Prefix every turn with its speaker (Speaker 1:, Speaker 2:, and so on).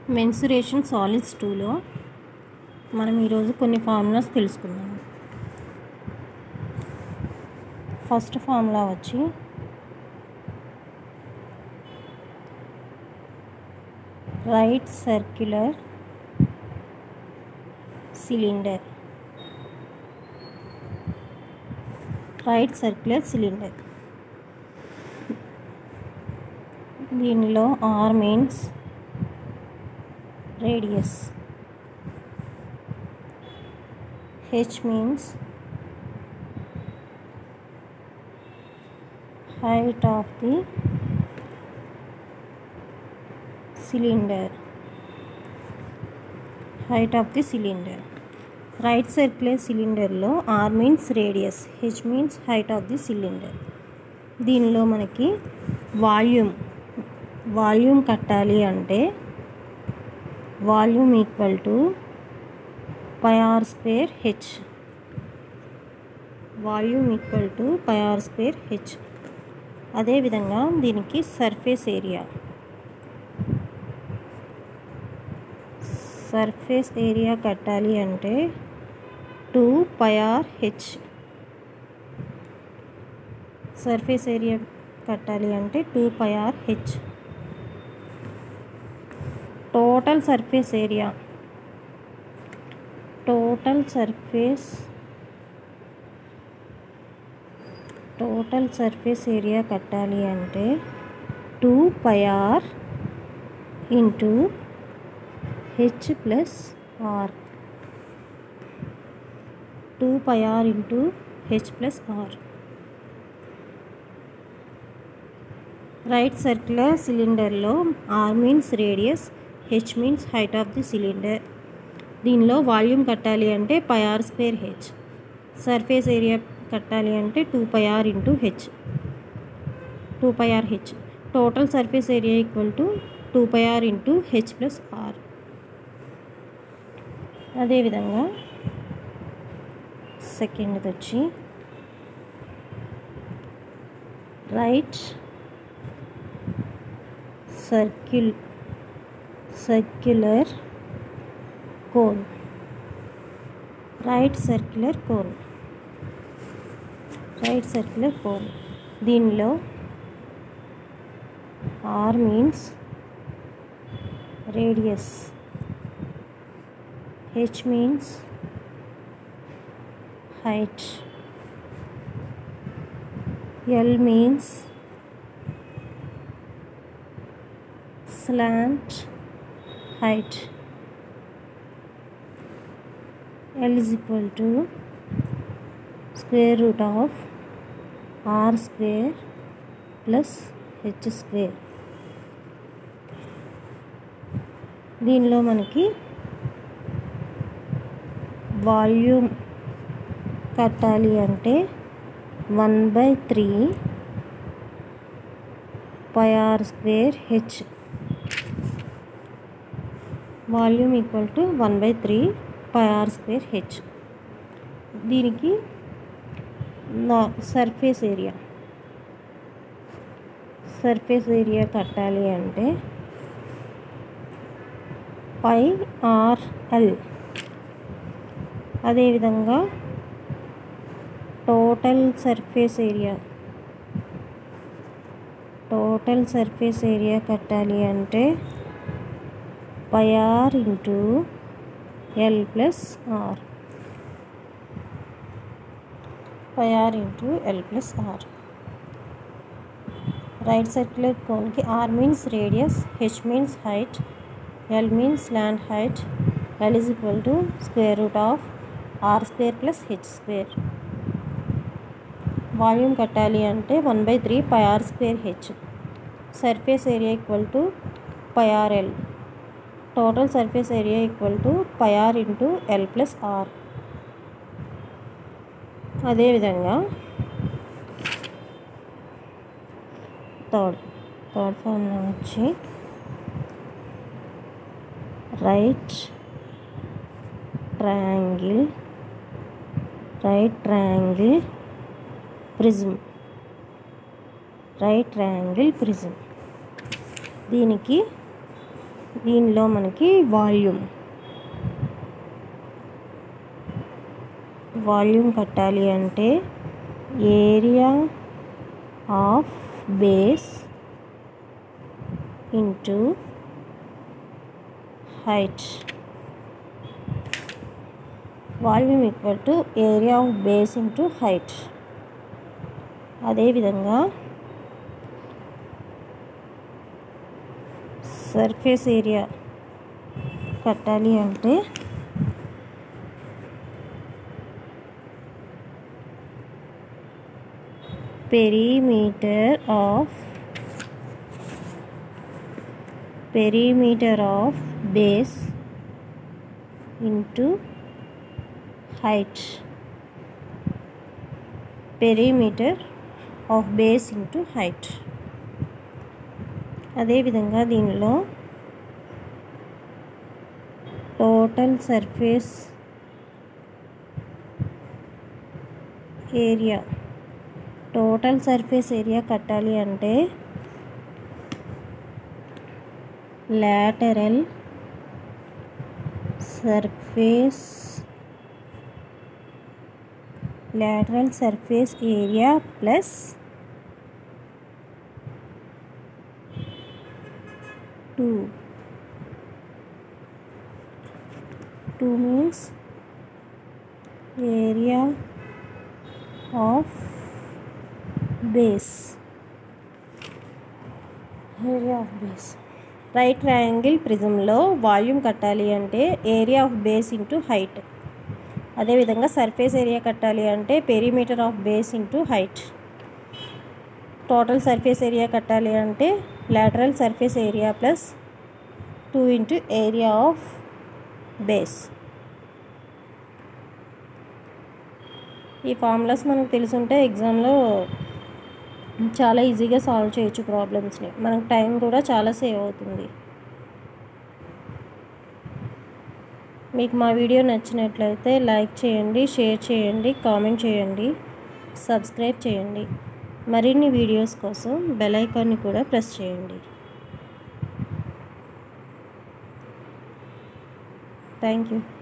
Speaker 1: mensuration solids టూలో మనం ఈరోజు కొన్ని ఫార్ములాస్ తెలుసుకుందాం ఫస్ట్ ఫార్ములా వచ్చి right circular cylinder right circular cylinder దీనిలో R means radius h means height of the cylinder height of the cylinder right circular సిలిండర్లో R means radius H means height of the cylinder దీనిలో మనకి volume volume కట్టాలి అంటే volume equal to pi R square H volume equal to pi R square H అదేవిధంగా దీనికి surface area surface area కట్టాలి అంటే two pi R H surface area కట్టాలి అంటే two pi R H total surface area total surface total surface area కట్టాలి అంటే two pi R into H plus R two pi R into H plus R right circular సిలిండర్లో R means radius H means height of the cylinder దీనిలో volume కట్టాలి అంటే pi R square H surface area కట్టాలి అంటే two pi R into H two pi R H total surface area equal to two pi R into H plus R అదేవిధంగా సెకండ్ది వచ్చి right circular circular cone right circular cone right circular cone దీనిలో R means radius H means height L means slant height L is equal to square root of R square plus H square దీనిలో మనకి volume కట్టాలి అంటే one by three pi R square H volume equal to one by three pi R square H దీనికి నా surface area surface area కట్టాలి అంటే pi RL అదేవిధంగా total surface area total surface area కట్టాలి అంటే pi R into L plus R pi R into L plus R right circular కోన్కి R means radius H means height L means slant height L is equal to square root of R square plus H square volume కట్టాలి అంటే one by three pi R square H surface area equal to pi R L total surface area equal to pi R into L plus R అదేవిధంగా third third formula వచ్చి right triangle right triangle prism right triangle prism దీనికి దీనిలో మనకి volume volume కట్టాలి అంటే area of base into height volume equal to area of base into height అదేవిధంగా surface area కట్టాలి అంటే perimeter of perimeter of base into height perimeter of base into height అదేవిధంగా దీనిలో total surface area total surface area కట్టాలి అంటే lateral surface lateral surface area plus two two means area of base area of base right triangle ప్రిజంలో volume కట్టాలి అంటే area of base into height అదేవిధంగా surface area కట్టాలి అంటే perimeter of base into height total surface area కట్టాలి అంటే lateral surface area plus two into area of base ఈ formulas మనకు తెలుసుంటే ఎగ్జామ్లో చాలా ఈజీగా సాల్వ్ చేయొచ్చు ప్రాబ్లమ్స్ని మనకు టైం కూడా చాలా సేవ్ అవుతుంది మీకు మా వీడియో నచ్చినట్లయితే లైక్ చేయండి షేర్ చేయండి కామెంట్ చేయండి సబ్స్క్రైబ్ చేయండి మరిన్ని వీడియోస్ కోసం బెల్ ఐకాన్ని కూడా ప్రెస్ చేయండి థ్యాంక్ యూ